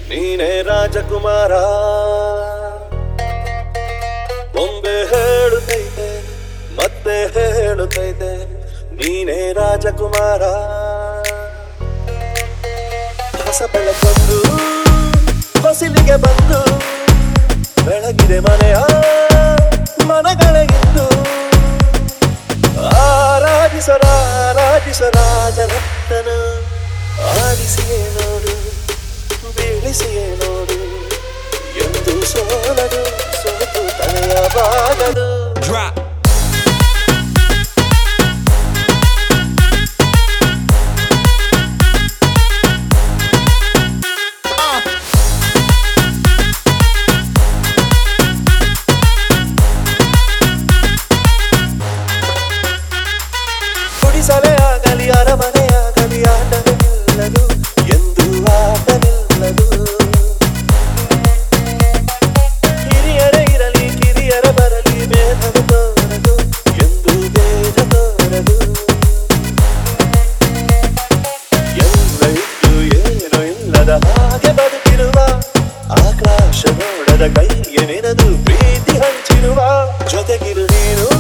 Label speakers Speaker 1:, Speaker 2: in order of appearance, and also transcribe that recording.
Speaker 1: ನೀನೇ ರಾಜಕುಮಾರ ಬೊಂಬೆ ಹೇಳುತ್ತೈತೆ ಮತ್ತೆ ಹೇಳುತ್ತೈತೆ ನೀನೇ ರಾಜಕುಮಾರ ಹೊಸ ಬೆಳಕೊಂದು ಹೊಸಿಲಿಗೆ ಬಂದು ಬೆಳಗಿದೆ ಮನೆಯ ಮನಗಳಿಂದು ಆರಾಧಿಸರಾರಾಧಿಸರಾಜನತ್ತನ ಆಡಿಸಿಯೇ ನೋಡು ಬೀಳಿಸಿಯೇ ನೋಡು ಎಂದು ಸೋಲದು ಸೋತು ತಲೆಯಬಾಗದು
Speaker 2: Drop.
Speaker 1: ಕುಡಿಸಲೇ ಆಗಲಿ ಅರಮನೆ ಆಗಲಿ ಆಟವೇ ನಿಲ್ಲದು ಎಂದು ಆಟ ನಿಲ್ಲದು ಹಿರಿಯರೇ ಇರಲಿ ಕಿರಿಯರ ಬರಲಿ ಭೇದವು ತೋರದು ಎಂದು ಭೇದ ತೋರದು ಎಲ್ಲ ಇದ್ದು ಏನು ಇಲ್ಲದ ಹಾಗೆ ಬದುಕಿರುವ ಆಕಾಶ ನೋಡದ ಕೈಗೆ ನೆನೆದು ಪ್ರೀತಿ ಹಂಚಿರುವ ಜೊತೆಗಿರು ನೀನು